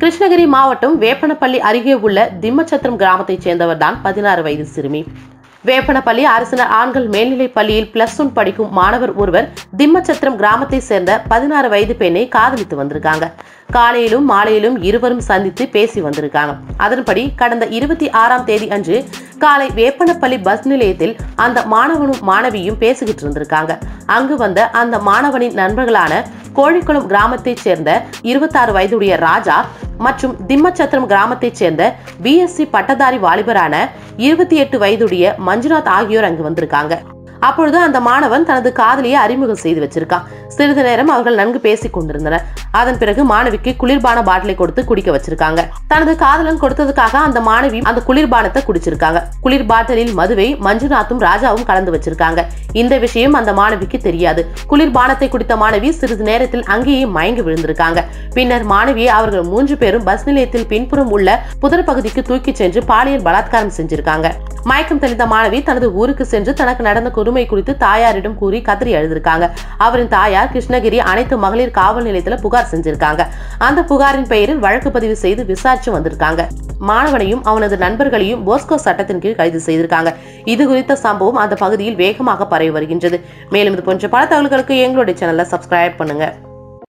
கிருஷ்ணகிரி மாவட்டம் வேப்பனப்பள்ளி அருகே உள்ள திம்மச்சத்திரம் கிராமத்தைச் சேர்ந்தவர்தான் பதினாறு வயது சிறுமி வேப்பனப்பள்ளி அரசினர் ஆண்கள் மேல்நிலைப் பள்ளியில் பிளஸ் ஒன் படிக்கும் மாணவர் ஒருவர் திம்மச்சத்திரம் கிராமத்தை சேர்ந்த பதினாறு வயது பெண்ணை காதலித்து வந்திருக்காங்க காலையிலும் மாலையிலும் இருவரும் சந்தித்து பேசி வந்திருக்காங்க அதன்படி கடந்த இருபத்தி ஆறாம் தேதி அன்று காலை வேப்பனப்பள்ளி பஸ் நிலையத்தில் அந்த மாணவனும் மாணவியும் பேசிக்கிட்டு இருந்திருக்காங்க அங்கு வந்த அந்த மாணவனின் நண்பர்களான கோழிக்குளம் கிராமத்தைச் சேர்ந்த இருபத்தாறு வயதுடைய ராஜா மற்றும் திம்மச்சத்திரம் கிராமத்தைச் சேர்ந்த பிஎஸ்சி பட்டதாரி வாலிபரான இருபத்தி எட்டு வயதுடைய மஞ்சுநாத் ஆகியோர் அங்கு வந்திருக்காங்க அப்பொழுது அந்த மாணவன் தனது காதலியை அறிமுகம் செய்து வச்சிருக்கான் சிறிது நேரம் அவர்கள் நன்கு பேசிக் கொண்டிருந்தனர் அதன் பிறகு மாணவிக்கு குளிர்பான பாட்டிலை கொடுத்து குடிக்க வச்சிருக்காங்க தனது காதலன் கொடுத்ததுக்காக அந்த மாணவி அந்த குளிர்பானத்தை குடிச்சிருக்காங்க குளிர் பாட்டிலில் மதுவை மஞ்சுநாத்தும் ராஜாவும் கலந்து வச்சிருக்காங்க இந்த விஷயம் அந்த மாணவிக்கு தெரியாது குளிர்பானத்தை குடித்த மாணவி சிறிது நேரத்தில் அங்கேயே மயங்கி விழுந்திருக்காங்க பின்னர் மாணவியை அவர்கள் மூன்று பேரும் பஸ் நிலையத்தில் பின்புறம் உள்ள புதர் பகுதிக்கு தூக்கிச் சென்று பாலியல் பலாத்காரம் செஞ்சிருக்காங்க மயக்கம் தெளிந்த மாணவி தனது ஊருக்கு சென்று தனக்கு நடந்த கொடுமை குறித்து தாயாரிடம் கூறி கதறி எழுதிருக்காங்க அவரின் தாயார் கிருஷ்ணகிரி அனைத்து மகளிர் காவல் நிலையத்துல புகார் செஞ்சிருக்காங்க அந்த புகாரின் பெயரில் வழக்கு பதிவு செய்து விசாரிச்சு வந்திருக்காங்க மாணவனையும் அவனது நண்பர்களையும் போஸ்கோ சட்டத்தின் கீழ் கைது செய்திருக்காங்க இது குறித்த சம்பவம் அந்த பகுதியில் வேகமாக பரவி வருகின்றது மேலும் இது போன்ற பல தகவல்களுக்கு எங்களுடைய சேனலை சப்ஸ்கிரைப் பண்ணுங்க